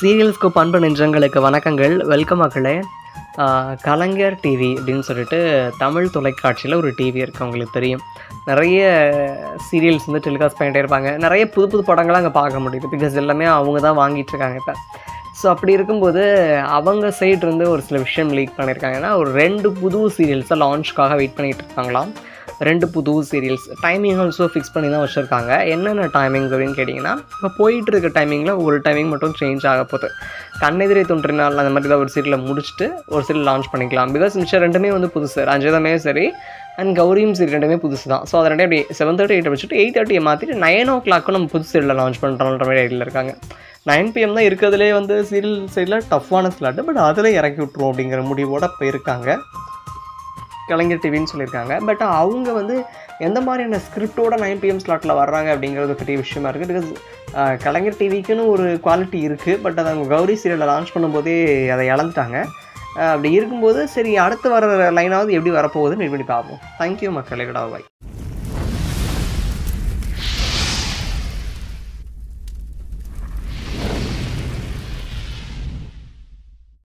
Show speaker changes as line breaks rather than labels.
சீரியல்ஸ்கோப் அன்பு நெஞ்சங்களுக்கு வணக்கங்கள் வெல்கம் மக்களே ஆஹ் கலைஞர் டிவி அப்படின்னு சொல்லிட்டு தமிழ் தொலைக்காட்சியில் ஒரு டிவி இருக்குது உங்களுக்கு தெரியும் நிறைய சீரியல்ஸ் வந்து டெலிகாஸ்ட் பண்ணிகிட்டே இருப்பாங்க நிறைய புது புது படங்கள்லாம் அங்கே பார்க்க முடியுது பிகாஸ் எல்லாமே அவங்க தான் வாங்கிட்டு இருக்காங்க இப்போ ஸோ அப்படி இருக்கும்போது அவங்க சைடு இருந்து ஒரு சில விஷயம் லீக் பண்ணியிருக்காங்கன்னா ஒரு ரெண்டு புது சீரியல்ஸை லான்ச்க்காக வெயிட் பண்ணிகிட்டு இருக்காங்களாம் ரெண்டு புது சீரியல்ஸ் டைமிங் ஆல்சோ ஃபிக்ஸ் பண்ணி தான் வச்சுருக்காங்க என்னென்ன டைமிங்ஸ் அப்படின்னு கேட்டிங்கன்னா இப்போ போயிட்டு இருக்க டைமிங்கில் ஒரு டைமிங் மட்டும் சேஞ்ச் ஆக போகுது கண்ணெதிரை தோன்றினால் அந்த மாதிரி தான் ஒரு சீரியலை முடிச்சுட்டு ஒரு சீரியல் லான்ச் பண்ணிக்கலாம் பிகாஸ் மிச்சம் ரெண்டுமே வந்து புதுசு ரஞ்சிதமே சரி அண்ட் கௌரியும் சரி ரெண்டுமே புதுசு தான் ஸோ அதை ரெண்டே அப்படி செவன் தேர்ட்டி எயிட் வச்சுட்டு எயிட் தேர்ட்டியை மாற்றிட்டு நைன் ஓ கிளாக்கும் நம்ம புது சீரியலில் லான்ச் பண்ணுறோன்ற மாதிரி ஐடியில் இருக்காங்க நைன் பிஎம் தான் இருக்கிறதுலே வந்து சீரியல் சைடில் டஃப்பான ஸ்லாட்டு பட் அதில் இறக்கி விட்ருவோம் அப்படிங்கிற முடிவோட போயிருக்காங்க கலைஞர் டிவின்னு சொல்லியிருக்காங்க பட் அவங்க வந்து எந்த மாதிரியான ஸ்கிரிப்டோட நைன் பிஎம் ஸ்லாட்டில் வர்றாங்க அப்படிங்கிறது பெரிய விஷயமா இருக்குது பிகாஸ் கலைஞர் டிவிக்குன்னு ஒரு குவாலிட்டி இருக்குது பட் அதை அவங்க கௌரி சீரியலை லான்ச் பண்ணும்போதே அதை இழந்துட்டாங்க அஹ் அப்படி இருக்கும்போது சரி அடுத்து வர லைனாவது எப்படி வரப்போகுதுன்னு வெயிட் பண்ணி பார்ப்போம் தேங்க்யூ மக்களே கடா பாய்